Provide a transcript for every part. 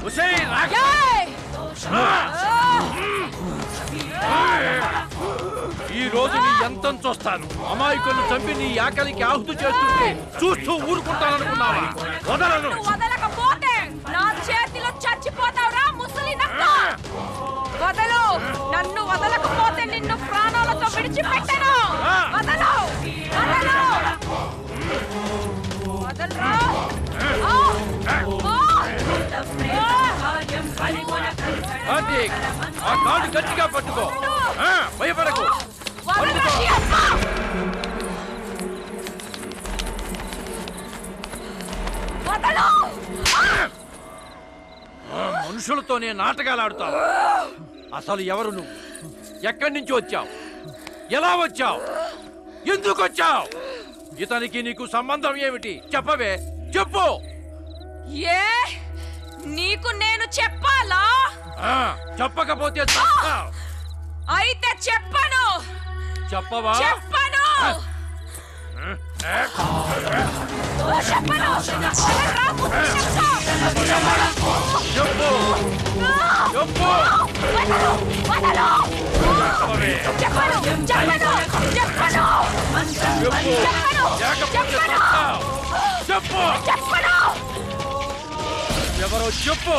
ఉసేయ్, రా- ఏయ్! ఈ రోజు నీ ఎంతం చూస్తాను అమాయకులను చంపి నీ ఆకలికి ఆహుతి చేస్తుంటే చూస్తూ ఊరుకుంటాననుకున్నావా వదలను నువ్వు వదలకపోతే నా చేతిలో చచ్చిపోతావురా ముసలి నక్క వదలు నన్ను వదలకపోతే నిన్ను ప్రాణాలతో విడిచిపెట్టను వదలు వదలు వదలరా ఆ! ఆ! కార్తీక్ ఆ కాడు గట్టిగా పట్టుకో ఆ, భయపడకు వదలరా పట్టుకో. నీ అమ్మ! వదలు ఆ, మనుషులతోనే నాటకాలు ఆడుతావు అసలు ఎవరు నువ్వు ఎక్కడి నుంచి వచ్చావు ఎలా వచ్చావు ఎందుకు వచ్చావు ఇతనికి నీకు సంబంధం ఏమిటి చెప్పవే చెప్పు ఏ నీకు నేను చెప్పాలా ఆ, చెప్పకపోతే చస్తావ్. అయితే చెప్పను చెప్పవా చెప్పను చెప్పను వదలరా, ముసలి నక్క! చెప్పు చెప్పు వదలు, వదలు! చెప్పవే. చెప్పను చెప్పను చెప్పను చెప్పు చెప్పను లేకపోతే చెప్పను చస్తావ్. చెప్పు చెప్పను ఎవరో చెప్పు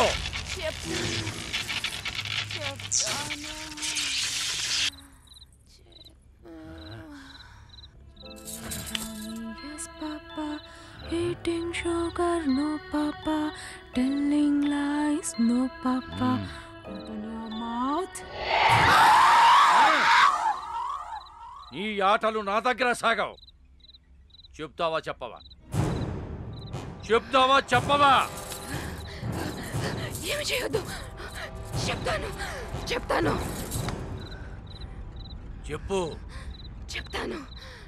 Yes, Papa. Eating sugar, no, Papa. Telling lies, no, Papa. Open your mouth. ఈ ఆటలు నా దగ్గర సాగవు చెప్తావా చెప్పవా చెప్తావా చెప్పవా ఏమి చేయొద్దు చెప్తాను చెప్తాను చెప్పు చెప్తాను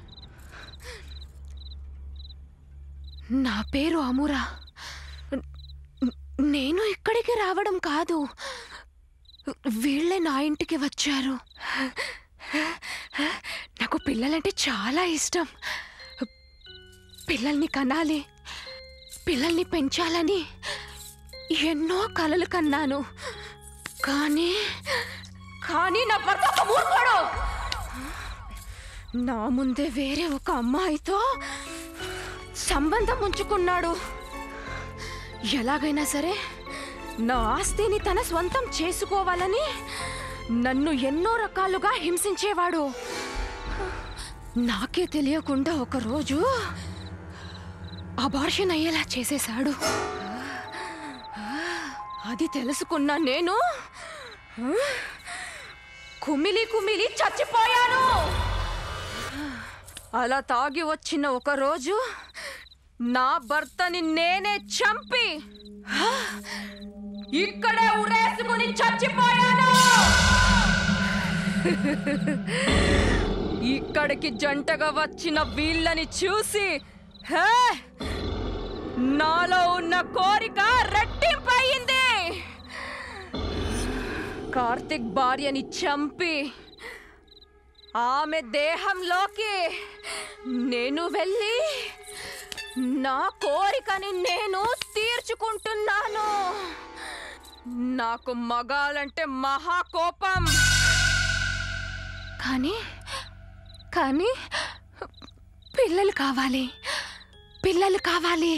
నా పేరు అమురా న- నేను ఇక్కడికి రావడం కాదు వీళ్ళే నా ఇంటికి వచ్చారు నాకు పిల్లలంటే చాలా ఇష్టం పిల్లల్ని కనాలి పిల్లల్ని పెంచాలని ఎన్నో కలలు కన్నాను కానీ కానీ నా భర్త ఒక మూర్ఖుడు నా ముందే వేరే ఒక అమ్మాయితో సంబంధం ఉంచుకున్నాడు ఎలాగైనా సరే నా ఆస్తిని తన స్వంతం చేసుకోవాలని నన్ను ఎన్నో రకాలుగా హింసించేవాడు నాకే తెలియకుండా ఒకరోజు అబార్షన్ అయ్యేలా చేసేశాడు అది తెలుసుకున్న నేను కుమిలి కుమిలి చచ్చిపోయాను అలా తాగి వచ్చిన ఒక రోజు నా భర్తని నేనే చంపి ఇక్కడే ఉరేసుకుని చచ్చిపోయాను ఇక్కడికి జంటగా వచ్చిన వీళ్ళని చూసి హే నాలో ఉన్న కోరిక రెట్టింపయింది కార్తిక్ భార్యని చంపి ఆమె దేహంలోకి నేను వెళ్ళి నా కోరికని నేను తీర్చుకుంటున్నాను నాకు మగాలంటే మహా కోపం కానీ కానీ పిల్లలు కావాలి పిల్లలు కావాలి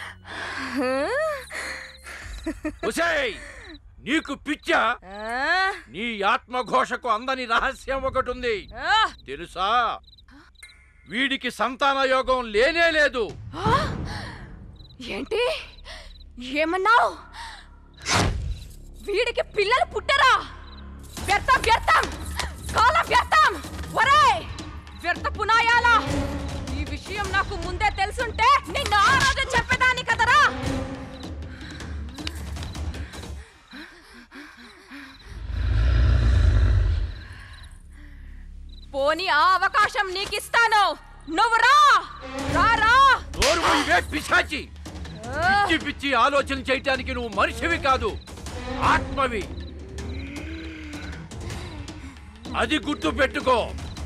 ఉసేయ్ నీకు పిచ్చా ఆ? నీ ఆత్మఘోషకు అందని రహస్యం ఒకటి ఉంది ఆ? తెలుసా వీడికి సంతాన యోగం లేనే లేదు ఆ? ఏంటి ఏమన్నావు వీడికి పిల్లలు పుట్టరా వ్యర్థం వ్యర్థం కాలం వ్యర్థం ఒరే వ్యర్థ పునాయాలా ఈ విషయం నాకు ముందే తెలుసుంటే నిన్ను ఆ రోజు చెప్పేదాన్ని కదరా పోనీ ఆ అవకాశం నీకిస్తాను నువ్వు రా రా రా నోరు మూయవే, పిశాచి పిచ్చి పిచ్చి ఆలోచన చేయటానికి నువ్వు మనిషివి కాదు ఆత్మవి అది గుర్తు పెట్టుకో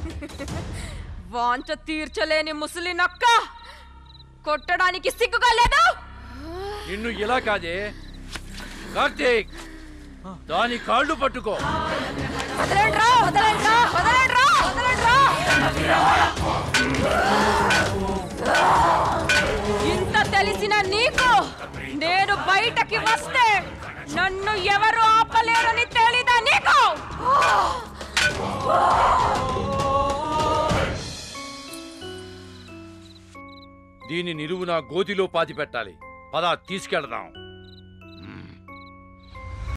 వాంచ తీర్చలేని ముసలి నక్క కొట్టడానికి సిగ్గుగా లేదు నిన్ను ఇలా కాదే కార్తీక్ దాని కాళ్ళు పట్టుకో వదలండ్రా వదలండ్రా వదలండ్రా వదలండ్రా ఇంత తెలిసిన నీకు నేను బయటకి వస్తే నన్ను ఎవరు ఆపలేరని తెలీదా నీకు దీని నిలువున గోతిలో పాతి పెట్టాలి పద తీసుకెళ్దాం